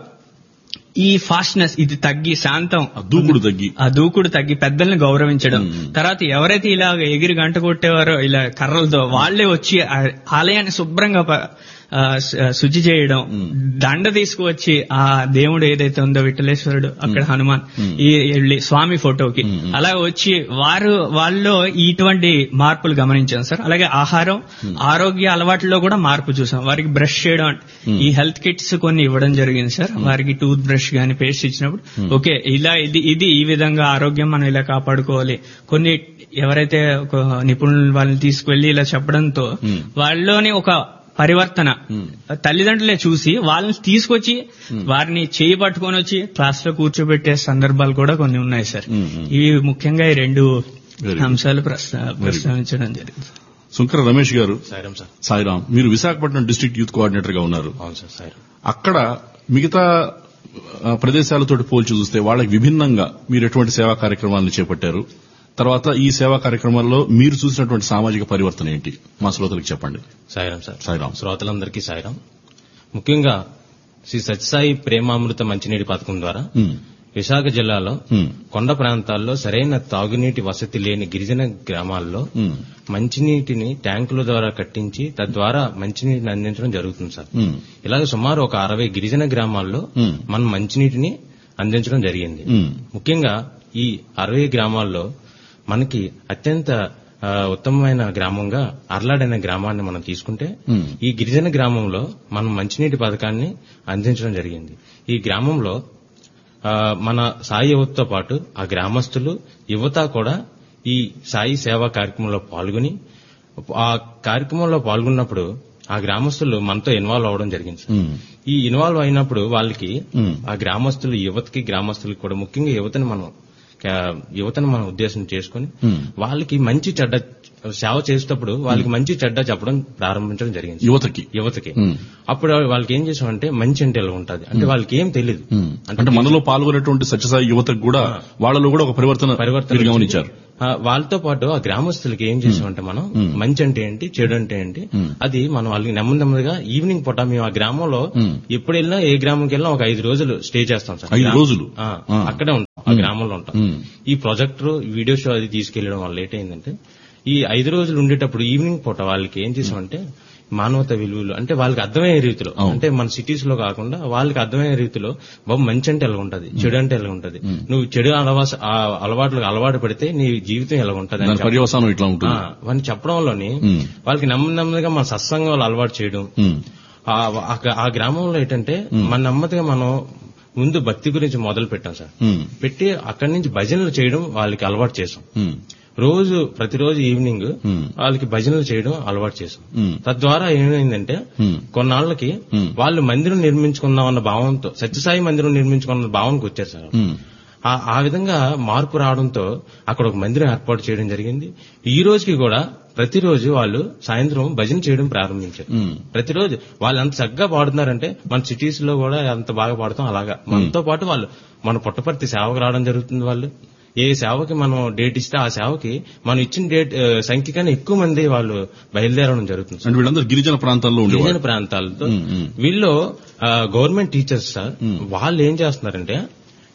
ఈ ఫాస్ట్నెస్ ఇది తగ్గి శాంతం ఆ దూకుడు తగ్గి ఆ దూకుడు తగ్గి పెద్దల్ని గౌరవించడం తర్వాత ఎవరైతే ఇలా ఎగిరి గంట కొట్టేవారో ఇలా కర్రలతో వాళ్ళే వచ్చి ఆ ఆలయాన్ని శుభ్రంగా ప- ఆ, శు- శుచి చేయడం దండ తీసుకువచ్చి ఆ దేవుడు ఏదైతే ఉందో విఠలేశ్వరుడు అక్కడ హనుమాన్ ఈ వెళ్ళి స్వామి ఫోటోకి అలా వచ్చి వారు వాళ్ళలో ఇటువంటి మార్పులు గమనించాం సార్ అలాగే ఆహారం ఆరోగ్య అలవాట్లలో కూడా మార్పు చూసాం వారికి బ్రష్ చేయడం అంటే ఈ హెల్త్ కిట్స్ కొన్ని ఇవ్వడం జరిగింది సార్ వారికి టూత్ బ్రష్ గాని పేస్ట్ ఇచ్చినప్పుడు ఓకే ఇలా ఇది ఇది ఈ విధంగా ఆరోగ్యం మనం ఇలా కాపాడుకోవాలి కొన్ని ఎవరైతే ఒక నిపుణులు వాళ్ళని తీసుకువెళ్లి ఇలా చెప్పడంతో వాళ్ళలోని ఒక పరివర్తన తల్లిదండ్రులే చూసి వాళ్ళని తీసుకొచ్చి వారిని చేయి పట్టుకొని వచ్చి క్లాస్ లో కూర్చోబెట్టే సందర్భాలు కూడా కొన్ని ఉన్నాయి సార్ ఇవి ముఖ్యంగా ఈ రెండు Very good. అంశాలు ప్రస్తా- ప్రస్తావించడం జరిగింది శంకర రమేష్ గారు సాయిరామ్ సార్ సాయిరాం మీరు విశాఖపట్నం డిస్ట్రిక్ట్ యూత్ కోఆర్డినేటర్ గా ఉన్నారు అవును సార్ సాయిరామ్ అక్కడ మిగతా ఆ, ప్రదేశాలతో పోల్చి చూస్తే వాళ్ళకి విభిన్నంగా మీరు ఎటువంటి సేవా కార్యక్రమాలను చేపట్టారు తర్వాత ఈ సేవా కార్యక్రమాల్లో మీరు చూసినటువంటి సామాజిక పరివర్తన ఏంటి మా శ్రోతలకు చెప్పండి సాయిరామ్ సార్ సాయిరాం. శ్రోతలందరికీ సాయిరామ్ ముఖ్యంగా శ్రీ సత్యసాయి ప్రేమామృత మంచినీటి పథకం ద్వారా ఉమ్, విశాఖ జిల్లాలో ఉమ్, కొండ ప్రాంతాల్లో సరైన తాగునీటి వసతి లేని గిరిజన గ్రామాల్లో ఉమ్, మంచినీటిని ట్యాంకుల ద్వారా కట్టించి తద్వారా మంచినీటిని అందించడం జరుగుతుంది సార్ ఉమ్, ఇలాగ సుమారు ఒక అరవై గిరిజన గ్రామాల్లో Hmm. మనం మంచినీటిని అందించడం జరిగింది ఉమ్, ముఖ్యంగా ఈ అరవై గ్రామాల్లో మనకి అత్యంత ఆ, ఉత్తమమైన గ్రామంగా అర్లాడ్ అనే గ్రామాన్ని మనం తీసుకుంటే Hmm. ఈ గిరిజన గ్రామంలో మనం మంచినీటి పథకాన్ని అందించడం జరిగింది ఈ గ్రామంలో ఆ, మన సాయి యువతతో పాటు ఆ గ్రామస్తులు యువత కూడా ఈ సాయి సేవా కార్యక్రమంలో పాల్గొని ఆ కార్యక్రమంలో పాల్గొన్నప్పుడు ఆ గ్రామస్తులు మనతో ఇన్వాల్వ్ అవ్వడం జరిగింది సార్. ఉమ్, ఈ ఇన్వాల్వ్ అయినప్పుడు వాళ్ళకి Hmm. ఆ గ్రామస్తులు యువతకి గ్రామస్తులకి కూడా ముఖ్యంగా యువతని మనం కా- యువతను మనం ఉద్దేశం చేసుకుని Hmm. వాళ్ళకి మంచి చెడ్డ సేవ చేసేటప్పుడు వాళ్ళకి మంచి చెడ్డ చెప్పడం ప్రారంభించడం జరిగింది యువతకి యువతకి Hmm. అప్పుడు వాళ్ళకి ఏం చేసామంటే మంచి అంటే ఎలా ఉంటది అంటే వాళ్ళకి ఏం తెలియదు ఉమ్. అంటే మనలో పాల్గొనేటువంటి సత్యసాయి యువతకు కూడా వాళ్ళలో కూడా ఒక పరివర్తన పరివర్తన మీరు వచ్చింది. గమనించారు ఆ, వాళ్ళతో పాటు ఆ గ్రామస్తులకి ఏం చేసామంటే మనం మంచి అంటే ఏంటి చెడు అంటే ఏంటి అది మనం వాళ్ళకి నెమ్మది నెమ్మదిగా ఈవినింగ్ పూట మేము ఆ గ్రామంలో మ్మ్. ఎప్పుడు వెళ్ళినా ఏ గ్రామంకి వెళ్ళినా ఒక ఐదు రోజులు స్టే చేస్తాం సార్ ఐదు గ్రామం- రోజులు? ఆ, ఆ. అక్కడే ఉంటాం ఆ గ్రామంలో ఉంటాం మ్మ్. ఈ ప్రొజెక్టర్ వీడియో షో అది తీసుకెళ్లడం వల్ల లేట్ అయిందంటే ఈ ఐదు రోజులు ఉండేటప్పుడు ఈవినింగ్ పూట వాళ్ళకి ఏం చేసామంటే మానవత విలువలు అంటే వాళ్ళకి అర్థమయ్యే రీతిలో అవును. అంటే మన సిటీస్ లో కాకుండా వాళ్ళకి అర్థమయ్యే రీతిలో బాబు మంచి అంటే ఎలా ఉంటది చెడు అంటే ఎలా ఉంటది నువ్వు చెడు అలవాస ఆ అలవాట్లకు అలవాటు పడితే నీ జీవితం ఎలా ఉంటది అని దాని చెప్ప- పర్యవసానం ఇట్లా ఆ, ఉంటుంది వాడిని చెప్పడంలోని మ్మ్. వాళ్ళకి నెమ్మది నెమ్మదిగా మన సత్సంగాలు అలవాటు చేయడం ఉమ్, ఆ ఆ- ఆ గ్రామంలో ఏంటంటే మన నెమ్మదిగా మనం ముందు భక్తి గురించి మొదలు పెట్టాం సార్ ఉమ్, పెట్టి అక్కడి నుంచి భజనలు చేయడం వాళ్ళకి అలవాటు చేసాం ఉమ్, రోజు ప్రతిరోజు ఈవినింగ్ Hmm. వాళ్ళకి భజనలు చేయడం అలవాటు చేసాం Hmm. తద్వారా ఏమైందంటే Hmm. కొన్నాళ్ళకి Hmm. వాళ్ళు మందిరం నిర్మించుకుందామన్న భావంతో సత్యసాయి మందిరం నిర్మించుకున్న భావనకు వచ్చారు సార్ ఉమ్, ఆ ఆ విధంగా మార్పు రావడంతో అక్కడ ఒక మందిరం ఏర్పాటు చేయడం జరిగింది ఈ రోజుకి కూడా ప్రతిరోజు వాళ్ళు సాయంత్రం భజన చేయడం ప్రారంభించారు ఉమ్. ప్రతిరోజు వాళ్ళు ఎంత చక్కగా పాడుతున్నారంటే మన సిటీస్ లో కూడా ఎంత బాగా పాడుతాం అలాగా మనతో పాటు వాళ్ళు మన పుట్టపర్తి సేవకు రావడం జరుగుతుంది వాళ్ళు ఏ సేవకి మనం డేట్ ఇస్తే ఆ సేవకి మనం ఇచ్చిన డేట్ ఆ, సంఖ్య కన్నా ఎక్కువ మంది వాళ్ళు బయలుదేరడం జరుగుతుంది సార్. అంటే వీళ్ళందరూ గిరిజన ప్రాంతాల్లో గిరిజన ఉండేవాళ్ళు ప్రాంతాలతో మ్మ్, మ్మ్. వీళ్ళు గవర్నమెంట్ టీచర్స్ సార్ వాళ్ళు ఏం చేస్తున్నారంటే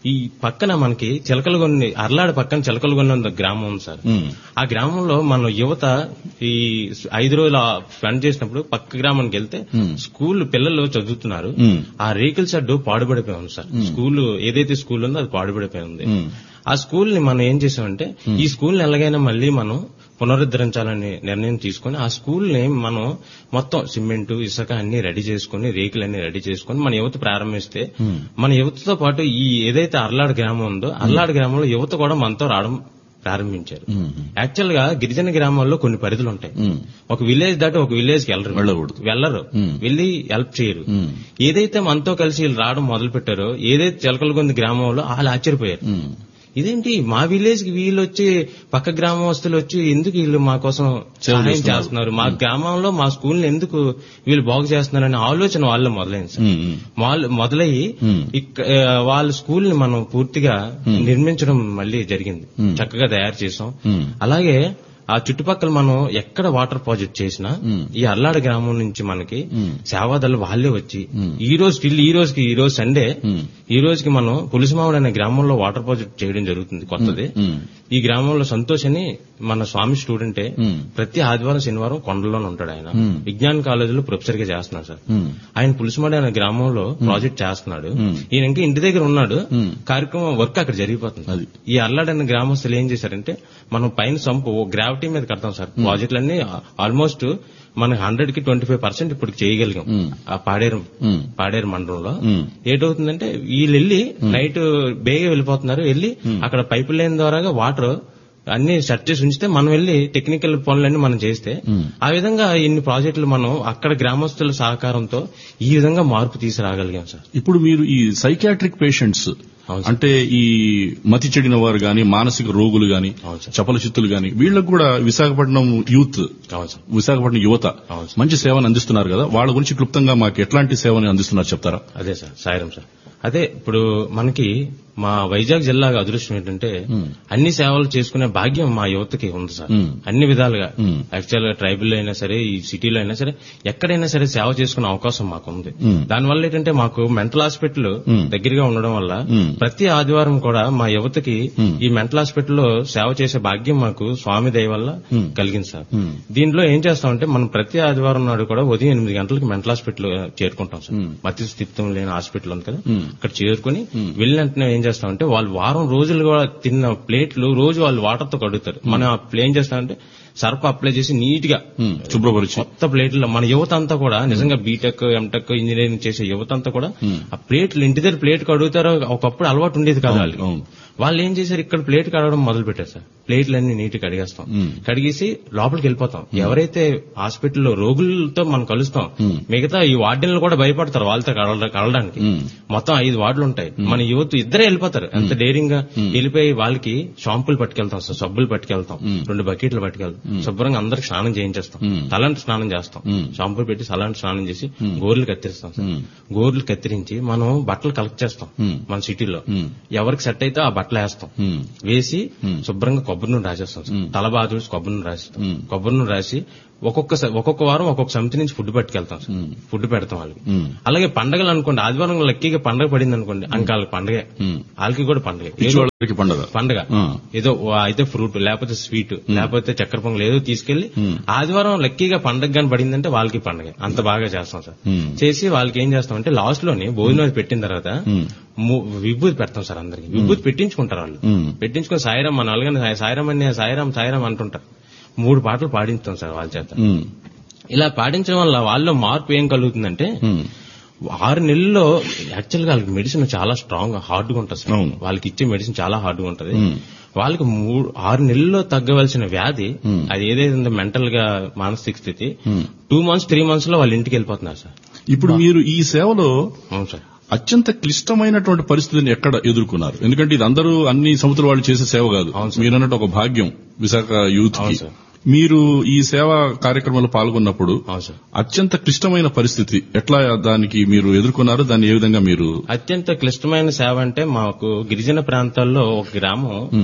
ఈ పక్కన మనకి చిలకలగొన్ని అర్లాడ పక్కన చిలకలగొన్ని ఉంది గ్రామం ఉంది సార్ ఉమ్. ఆ గ్రామంలో మన యువత ఈ ఐదు రోజులు స్పెండ్ చేసినప్పుడు పక్క గ్రామానికి వెళ్తే Hmm. స్కూల్ పిల్లలు చదువుతున్నారు Hmm. ఆ రేకుల షెడ్ పాడుపడిపోయి ఉంది సార్ స్కూల్ ఏదైతే స్కూల్ ఉందో అది పాడుపడిపోయి ఉంది Hmm. ఆ స్కూల్ ని మనం ఏం చేసామంటే ఈ స్కూల్ ని ఎలాగైనా మళ్ళీ మనం పునరుద్ధరించాలని నిర్ణయం తీసుకొని ఆ స్కూల్ ని మనం మొత్తం సిమెంట్ ఇసుక అన్ని రెడీ చేసుకుని రేకులు అన్ని రెడీ చేసుకుని మన యువత ప్రారంభిస్తే మన యువతతో పాటు ఈ ఏదైతే అర్లాడ్ గ్రామం ఉందో అర్లాడ్ గ్రామంలో యువత కూడా మనతో రావడం ప్రారంభించారు యాక్చువల్ గా గిరిజన గ్రామాల్లో కొన్ని పరిధులు ఉంటాయి ఉమ్. ఒక విలేజ్ దాటి ఒక విలేజ్ కి వెళ్ళరు వెళ్ళకూడదు. వెళ్ళరు మ్మ్. వెళ్ళి హెల్ప్ చేయరు మ్మ్. ఏదైతే మనతో కలిసి వీళ్ళు రావడం మొదలు పెట్టారో ఏదైతే చిలకలగొంది గ్రామంలో వాళ్ళు ఆశ్చర్యపోయారు ఉమ్. ఇదేంటి మా విలేజ్ కి వీళ్ళు వచ్చి పక్క గ్రామస్తులు వచ్చి ఎందుకు వీళ్ళు మా కోసం సేవ సహాయం చేస్తున్నారు. చేస్తున్నారు మా గ్రామంలో మా స్కూల్ ఎందుకు వీళ్ళు బాగు చేస్తున్నారు అనే ఆలోచన వాళ్ళ మొదలైంది సార్ ఉమ్. ఉమ్. వాళ్ళు మొదలయ్యి Hmm. ఇక్క ఆ, వాళ్ళ స్కూల్ ని మనం పూర్తిగా నిర్మించడం మళ్ళీ జరిగింది Hmm. చక్కగా తయారు చేసాం Hmm. అలాగే ఆ చుట్టుపక్కల మనం ఎక్కడ వాటర్ ప్రాజెక్ట్ చేసినా Hmm. ఈ అల్లాడ గ్రామం నుంచి మనకి Hmm. సేవాదలు వాళ్ళే వచ్చి Hmm. ఈ రోజు స్టిల్ ఈ రోజుకి ఈ రోజు సండే Hmm. ఈ రోజుకి మనం పులిసిమావుడు అనే గ్రామంలో వాటర్ ప్రాజెక్ట్ చేయడం జరుగుతుంది కొత్తది ఉమ్. ఈ గ్రామంలో సంతోష్ అని మన స్వామి స్టూడెంటే Hmm. ప్రతి ఆదివారం శనివారం కొండలోనే ఉంటాడు ఆయన Hmm. విజ్ఞాన కాలేజీలో ప్రొఫెసర్ గా చేస్తున్నాడు సార్ ఉమ్. ఆయన పులిసిమాడి అనే గ్రామంలో ప్రాజెక్ట్ చేస్తున్నాడు ఈయన ఇంకా ఇంటి దగ్గర ఉన్నాడు Hmm. కార్యక్రమం వర్క్ అక్కడ జరిగిపోతుంది అది. ఈ అల్లాడ్ అనే గ్రామస్తులు ఏం చేశారంటే మనం పైన సంపు గ్రావిటీ మీద కడతాం సార్ ప్రాజెక్టులన్నీ ఆల్మోస్ట్ మనం హండ్రెడ్ కి ట్వంటీ ఫైవ్ పర్సెంట్ ఇప్పుడు చేయగలిగాం Hmm. ఆ పాడేరు Hmm. పాడేరు మండలంలో Hmm. ఏటవుతుందంటే వీళ్ళు వెళ్ళి నైట్ బేగ వెళ్ళిపోతున్నారు వెళ్ళి అక్కడ పైపు లైన్ ద్వారా వాటర్ అన్ని సెట్ చేసి ఉంచితే మనం వెళ్ళి టెక్నికల్ పనులన్నీ మనం చేస్తే ఆ విధంగా ఇన్ని ప్రాజెక్టులు మనం అక్కడ గ్రామస్తుల సహకారంతో ఈ విధంగా మార్పు తీసుకురాగలిగాం సార్ ఇప్పుడు మీరు ఈ సైకాట్రిక్ పేషెంట్స్ అవును సార్. అంటే ఈ మతి చెడిన వారు గాని మానసిక రోగులు గాని అవును సార్. చపల చిత్తులు గాని వీళ్ళకు కూడా విశాఖపట్నం యూత్ అవును సార్ విశాఖపట్నం యువత అవును సార్. మంచి సేవను అందిస్తున్నారు కదా వాళ్ళ గురించి క్లుప్తంగా మాకు ఎట్లాంటి సేవని అందిస్తున్నారు చెప్తారా అదే సార్ సాయిరం సార్ అదే ఇప్పుడు మనకి మా వైజాగ్ జిల్లా అదృష్టం ఏంటంటే అన్ని సేవలు చేసుకునే భాగ్యం మా యువతకి ఉంది సార్ మ్మ్. అన్ని విధాలుగా మ్మ్. యాక్చువల్ గా ట్రైబల్ అయినా సరే ఈ సిటీలో అయినా సరే ఎక్కడైనా సరే సేవ చేసుకునే అవకాశం మాకు ఉంది మ్మ్. దానివల్ల ఏంటంటే మాకు మెంటల్ హాస్పిటల్ మ్మ్. దగ్గరగా ఉండడం వల్ల మ్మ్. ప్రతి ఆదివారం కూడా మా యువతకి మ్మ్. ఈ మెంటల్ హాస్పిటల్లో సేవ చేసే భాగ్యం మాకు స్వామి దయ వల్ల మ్మ్. కలిగింది సార్ మ్మ్. దీంట్లో ఏం చేస్తామంటే మనం ప్రతి ఆదివారం నాడు కూడా ఉదయం ఎనిమిది గంటలకి మెంటల్ హాస్పిటల్ చేరుకుంటాం సార్ మ్మ్. మతి స్థిత్వం లేని హాస్పిటల్ ఉంది కదా మ్మ్. అక్కడ చేరుకుని వెళ్ళిన వెంటనే ఏం చేస్తామంటే వాళ్ళు వారం రోజులు కూడా తిన్న ప్లేట్లు రోజు వాళ్ళు వాటర్ తో కడుగుతారు మనం ఆ ప్లే ఏం చేస్తామంటే సర్ఫ్ అప్లై చేసి నీట్ గా ఉమ్, శుభ్రపరిచి కొత్త ప్లేట్లో మన యువత అంతా కూడా నిజంగా బీటెక్ ఎంటెక్ ఇంజనీరింగ్ చేసే యువత అంతా కూడా ఆ ప్లేట్లు ఇంటి దగ్గర ప్లేట్ కడుగుతారో ఒకప్పుడు అలవాటు ఉండేది కదా వాళ్ళకి అవును. వాళ్ళు ఏం చేశారు ఇక్కడ ప్లేట్ కడగడం మొదలు పెట్టారు సార్ ప్లేట్లన్నీ నీట్ కడిగేస్తాం మ్మ్. కడిగేసి లోపలికి వెళ్ళిపోతాం ఎవరైతే హాస్పిటల్లో రోగులతో మనం కలుస్తాం మిగతా ఈ వార్డెన్లు కూడా భయపడతారు వాళ్ళతో కలడ- కలవడానికి మ్మ్. మొత్తం ఐదు వార్డులు ఉంటాయి మన యువత ఇద్దరే వెళ్ళిపోతారు ఎంత డేరింగ్ గా వెళ్ళిపోయి వాళ్ళకి షాంపులు పట్టుకెళ్తాం సార్ సబ్బులు పట్టుకెళ్తాం రెండు బకెట్లు పట్టుకెళ్తాం శుభ్రంగా అందరికి స్నానం చేయించేస్తాం తలంటి స్నానం చేస్తాం షాంపూలు పెట్టి తలంటి స్నానం చేసి గోర్లు కత్తిరిస్తాం సార్ గోర్లు కత్తిరించి మనం బట్టలు కలెక్ట్ చేస్తాం మన సిటీలో ఎవరికి సెట్ అయితే ఆ బట్టలు వేస్తాం ఉమ్, వేసి శుభ్రంగా కొబ్బరి నూనె రాసేస్తాం సార్ తల బాగా చూసి కొబ్బరి నూనె రాసేస్తాం కొబ్బరి నూనె రాసి ఒక్కొక్క స- ఒక్కొక్క వారం ఒక్కొక్క సమితి నుంచి ఫుడ్ పట్టుకెళ్తాం సార్ ఫుడ్ పెడతాం వాళ్ళకి ఉమ్, అలాగే పండగలు అనుకోండి ఆదివారం లక్కీగా పండగ పడింది అనుకోండి ఇంకా వాళ్ళకి పండగే ఉమ్. వాళ్ళకి కూడా పండగే పిచ్చి ఏదో వాళ్ళకి పండగ పండగ ఆ. ఏదో వా- అయితే ఫ్రూట్ లేకపోతే స్వీట్ లేకపోతే చక్కెర పొంగల్ ఏదో తీసుకెళ్లి ఆదివారం లక్కీగా పండగ గాని పడిందంటే వాళ్ళకి పండగ అంత బాగా చేస్తాం సార్ ఉమ్. చేసి వాళ్ళకి ఏం చేస్తామంటే లాస్ట్ లోని భోజనం పెట్టిన తర్వాత ము- విభూతి పెడతాం సార్ అందరికి విభూతి పెట్టించుకుంటారు వాళ్ళు ఉమ్. పెట్టించుకుని సాయిరాం మన అలాగని సాయిరాం అని సాయిరాం సాయిరాం అంటుంటారు మూడు పాటలు పాడించుతాం సార్ వాళ్ళ చేత ఉమ్, ఇలా పాటించడం వల్ల వాళ్ళలో మార్పు ఏం కలుగుతుందంటే ఉమ్, ఆరు నెలల్లో యాక్చువల్ గా వాళ్ళకి మెడిసిన్ చాలా స్ట్రాంగ్ హార్డ్ గా ఉంటుంది సార్ అవును. వాళ్ళకి ఇచ్చే మెడిసిన్ చాలా హార్డ్ గా ఉంటది మ్మ్. వాళ్ళకి మూడు ఆరు నెలల్లో తగ్గవలసిన వ్యాధి అది ఏదైతే ఉందో మెంటల్ గా మానసిక స్థితి టూ మంత్స్ త్రీ మంత్స్ లో వాళ్ళ ఇంటికి వెళ్ళిపోతున్నారు సార్ ఇప్పుడు మీరు ఈ సేవలో అవును సార్ అత్యంత క్లిష్టమైనటువంటి పరిస్థితిని ఎక్కడ ఎదుర్కొన్నారు ఎందుకంటే ఇది అందరూ అన్ని సముద్ర వాళ్ళు చేసే సేవ కాదు అవును సార్. మీరు అన్నట్టు ఒక భాగ్యం విశాఖ యూత్ కి అవును సార్. మీరు ఈ సేవా కార్యక్రమంలో పాల్గొన్నప్పుడు అవును సార్ అత్యంత క్లిష్టమైన పరిస్థితి ఎట్లా దానికి మీరు ఎదుర్కొన్నారు దాన్ని ఏ విధంగా మీరు అత్యంత క్లిష్టమైన సేవ అంటే మాకు గిరిజన ప్రాంతాల్లో ఒక గ్రామం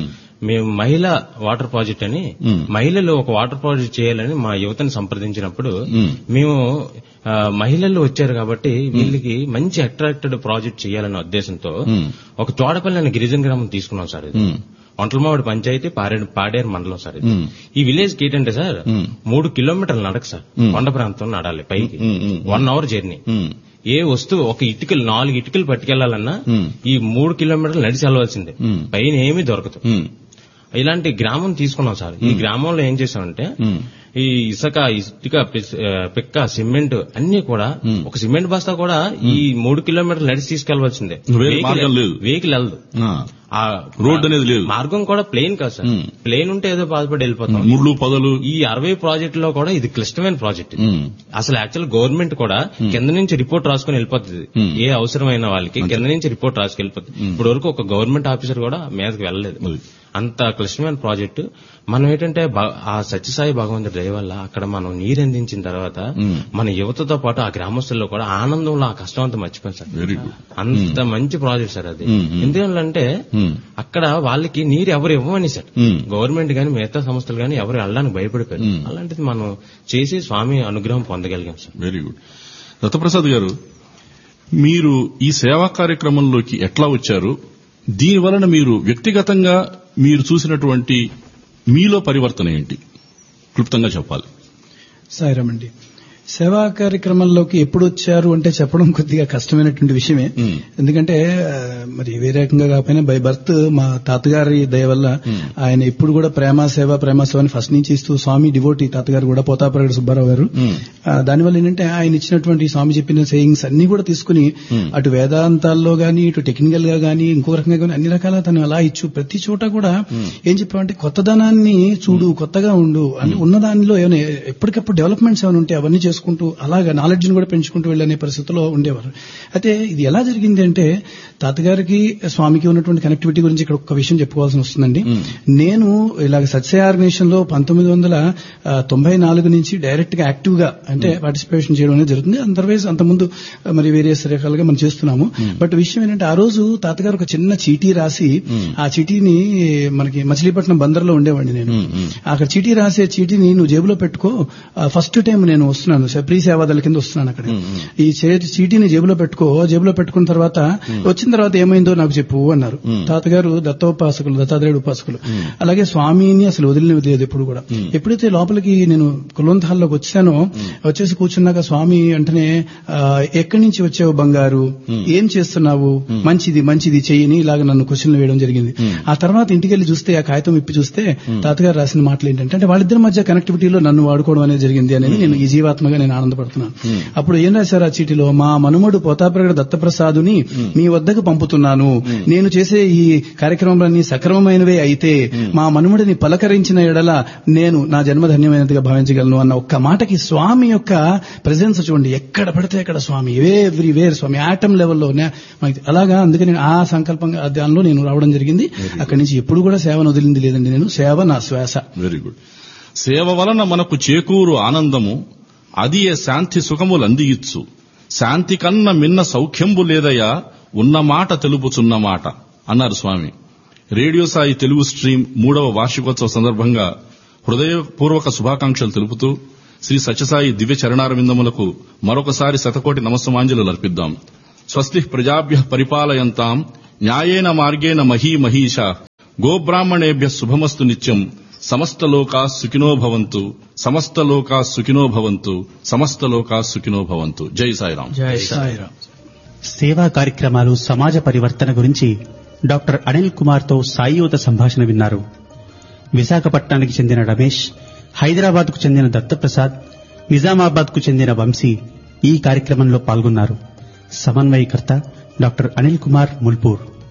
మేము మహిళా వాటర్ ప్రాజెక్ట్ అని మ్మ్. మహిళలు ఒక వాటర్ ప్రాజెక్ట్ చేయాలని మా యువతని సంప్రదించినప్పుడు మ్మ్. మేము ఆ, మహిళలు వచ్చారు కాబట్టి వీళ్ళకి మంచి అట్రాక్టెడ్ ప్రాజెక్ట్ చేయాలనే ఉద్దేశంతో మ్మ్. ఒక చోడపల్లి అనే గిరిజన గ్రామం తీసుకున్నాం సార్ ఇది మ్మ్. ఒంటలమావిడి పంచాయతీ పాడేరు పాడేరు మండలం సార్ ఇది. మ్మ్. ఈ విలేజ్ కి ఏంటంటే సార్ మ్మ్. మూడు కిలోమీటర్లు నడక సార్ మ్మ్. కొండ ప్రాంతం నడాలి పైకి మ్మ్, మ్మ్, వన్ అవర్ జర్నీ మ్మ్. ఏ వస్తువు ఒక ఇటుకలు నాలుగు ఇటుకలు పట్టుకెళ్లాలన్నా మ్మ్. ఈ మూడు కిలోమీటర్లు నడిచి వెళ్ళవలసిందే మ్మ్. పైన ఏమీ దొరకదు మ్మ్. ఇలాంటి గ్రామం తీసుకున్నాం సార్ ఈ గ్రామంలో ఏం చేసామంటే మ్మ్. ఈ ఇసుక ఇటుక పిస్- ఆ, పిక్క సిమెంట్ అన్ని కూడా మ్మ్. ఒక సిమెంట్ బస్తా కూడా ఈ మూడు కిలోమీటర్లు నడిచి తీసుకెళ్లవలసిందే వేరే మార్గం లేదు. వెహికల్ వెళ్ళదు ఆ. ఆ రోడ్డు అనేది లేదు. మార్గం కూడా ప్లేన్ కాదు సార్ మ్మ్. ప్లేన్ ఉంటే ఏదో బాధపడి వెళ్ళిపోతాం ముళ్ళు పొదలు ఈ అరవై ప్రాజెక్టులో కూడా ఇది క్లిష్టమైన ప్రాజెక్ట్ ఇది. మ్మ్. అసలు యాక్చువల్ గవర్నమెంట్ కూడా కింద నుంచి రిపోర్ట్ రాసుకుని వెళ్ళిపోతుంది Hmm. ఏ అవసరమైన వాళ్ళకి కింద నుంచి రిపోర్ట్ రాసుకు వెళ్ళిపోతుంది ఇప్పటి వరకు ఒక గవర్నమెంట్ ఆఫీసర్ కూడా మీదకి వెళ్ళలేదు అది. అంత క్లిష్టమైన ప్రాజెక్టు మనం ఏంటంటే భ- ఆ సత్యసాయి భగవంతుడి దయ వల్ల అక్కడ మనం నీరు అందించిన తర్వాత Hmm. మన యువతతో పాటు ఆ గ్రామస్తుల్లో కూడా ఆనందంలో ఆ కష్టం అంతా మర్చిపోయింది సార్ వెరీ గుడ్ అంత మంచి ప్రాజెక్ట్ సార్ అది Hmm, hmm. ఎందుకంటే Hmm. అక్కడ వాళ్ళకి నీరు ఎవరు ఇవ్వమని సార్ Hmm. గవర్నమెంట్ గాని మిగతా సంస్థలు గాని ఎవరు వెళ్ళడానికి భయపడిపోయారు Hmm. అలాంటిది మనం చేసి స్వామి అనుగ్రహం పొందగలిగాం సార్ వెరీ గుడ్ దత్తప్రసాద్ గారు మీరు ఈ సేవా కార్యక్రమంలోకి ఎట్లా వచ్చారు దీని వలన మీరు వ్యక్తిగతంగా మీరు చూసినటువంటి మీలో పరివర్తన ఏంటి క్లుప్తంగా చెప్పాలి సాయిరామ్ అండి సేవా కార్యక్రమంలోకి ఎప్పుడు వచ్చారు అంటే చెప్పడం కొద్దిగా కష్టమైనటువంటి విషయమే మ్మ్. ఎందుకంటే ఆ, మరి వేరే రకంగా కాకపోయినా బై బర్త్ మా తాతగారి దయ వల్ల ఆయన ఎప్పుడు కూడా ప్రేమ సేవ ప్రేమ సేవ అని ఫస్ట్ నుంచి ఇస్తూ స్వామి డివోటి తాతగారు కూడా పోతాపరగడ సుబ్బారావు గారు మ్మ్. ఆ, దానివల్ల ఏంటంటే ఆయన ఇచ్చినటువంటి స్వామి చెప్పిన సేయింగ్స్ అన్ని కూడా తీసుకుని మ్మ్. అటు వేదాంతాల్లో గానీ ఇటు టెక్నికల్ గా గానీ ఇంకో రకంగా గానీ అన్ని రకాల తను అలా ఇచ్చు ప్రతి చోట కూడా ఏం చెప్పామంటే కొత్తదనాన్ని చూడు కొత్తగా ఉండు అని ఉన్న దానిలో ఏమైనా ఎప్పటికప్పుడు డెవలప్మెంట్స్ ఏమైనా ఉంటే అవన్నీ చేసుకుంటూ అలాగా నాలెడ్జ్ కూడా పెంచుకుంటూ వెళ్ళనే పరిస్థితిలో ఉండేవారు అయితే ఇది ఎలా జరిగింది అంటే తాతగారికి స్వామికి ఉన్నటువంటి కనెక్టివిటీ గురించి ఇక్కడ ఒక్క విషయం చెప్పుకోవాల్సి వస్తుందండి నేను ఇలాగ సత్య ఆర్గనైజేషన్ లో పంతొమ్మిది వందల ఆ, తొంభై నాలుగు నుంచి డైరెక్ట్ గా యాక్టివ్ గా అంటే పార్టిసిపేషన్ చేయడం అనేది జరుగుతుంది అదర్వైజ్ అంతకుముందు ఆ, మరి వేరియస్ రకాలుగా మనం చేస్తున్నాము బట్ విషయం ఏంటంటే ఆ రోజు తాతగారు ఒక చిన్న చీటీ రాసి ఆ చీటీని మనకి మచిలీపట్నం బందర్లో ఉండేవాడిని నేను అక్కడ చీటీ రాసే చీటీని నువ్వు జేబులో పెట్టుకో ఫస్ట్ టైం నేను వస్తున్నాను స- ప్రీ సేవాదల కింద వస్తున్నాను అక్కడ ఈ చే- చీటీని జేబులో పెట్టుకో జేబులో పెట్టుకున్న తర్వాత వచ్చిన తర్వాత ఏమైందో నాకు చెప్పు అన్నారు తాతగారు దత్తోపాసకులు దత్తాత్రేయుడు ఉపాసకులు అలాగే స్వామిని అసలు వదిలినది లేదు ఎప్పుడు కూడా ఎప్పుడైతే లోపలికి నేను కులవంత హాల్లోకి వచ్చానో వచ్చేసి కూర్చున్నాక స్వామి వెంటనే ఆ, ఎక్కడి నుంచి వచ్చావు బంగారు ఏం చేస్తున్నావు మంచిది మంచిది చెయ్యని ఇలాగ నన్ను క్వశ్చన్లు వేయడం జరిగింది ఆ తర్వాత ఇంటికి వెళ్ళి చూస్తే ఆ కాగితం ఇప్పి చూస్తే తాతగారు రాసిన మాటలు ఏంటంటే అంటే వాళ్ళిద్దరి మధ్య కనెక్టివిటీలో నన్ను వాడుకోవడం అనేది జరిగింది అనేది నేను ఈ జీవాత్మగా నేను ఆనందపడుతున్నాను అప్పుడు ఏం రాశారు ఆ చీటిలో మా మనుమడు పోతాప్రగడ దత్తప్రసాదుని మీ వద్దకు పంపుతున్నాను నేను చేసే ఈ కార్యక్రమాలన్నీ సక్రమమైనవే అయితే మా మనుమడిని పలకరించిన ఎడల నేను నా జన్మ ధన్యమైనదిగా భావించగలను అన్న ఒక్క మాటకి స్వామి యొక్క ప్రెజెన్స్ చూడండి ఎక్కడ పడితే అక్కడ స్వామి ఎవ్రీ వేర్ స్వామి ఆటం లెవెల్లో మనకి అలాగా అందుకే నేను ఆ సంకల్పంగా ఆ దానిలో నేను రావడం జరిగింది అక్కడి నుంచి ఎప్పుడు కూడా సేవను వదిలింది లేదండి నేను సేవ నా శ్వాస వెరీ గుడ్ సేవ వలన మనకు చేకూరు ఆనందము అది ఏ శాంతి సుఖములు అందియిచ్చు శాంతి కన్న మిన్న సౌఖ్యంబు లేదయ్యా ఉన్న మాట తెలుపుచున్న మాట అన్నారు స్వామి రేడియో సాయి తెలుగు స్ట్రీమ్ మూడవ వార్షికోత్సవ సందర్భంగా హృదయపూర్వక శుభాకాంక్షలు తెలుపుతూ శ్రీ సత్యసాయి దివ్య చరణారవిందములకు మరొకసారి శతకోటి నమస్సమాంజలు అర్పిద్దాం స్వస్తి ప్రజాభ్య పరిపాలయంతాం న్యాయేన మార్గేణ మహీ మహీష గోబ్రాహ్మణేభ్య శుభమస్తు నిత్యం సమస్త లోకా సుఖినో భవంతు సమస్త లోకా సుఖినో భవంతు సమస్త లోకా సుఖినో భవంతు జై సాయిరాం జై సాయిరామ్ సేవా కార్యక్రమాలు సమాజ పరివర్తన గురించి డాక్టర్ అనిల్ కుమార్తో సాయియుత సంభాషణ విన్నారు విశాఖపట్నానికి చెందిన రమేష్ హైదరాబాద్కు చెందిన దత్తప్రసాద్ నిజామాబాద్కు చెందిన వంశీ ఈ కార్యక్రమంలో పాల్గొన్నారు సమన్వయకర్త డాక్టర్ అనిల్ కుమార్ ముల్పూర్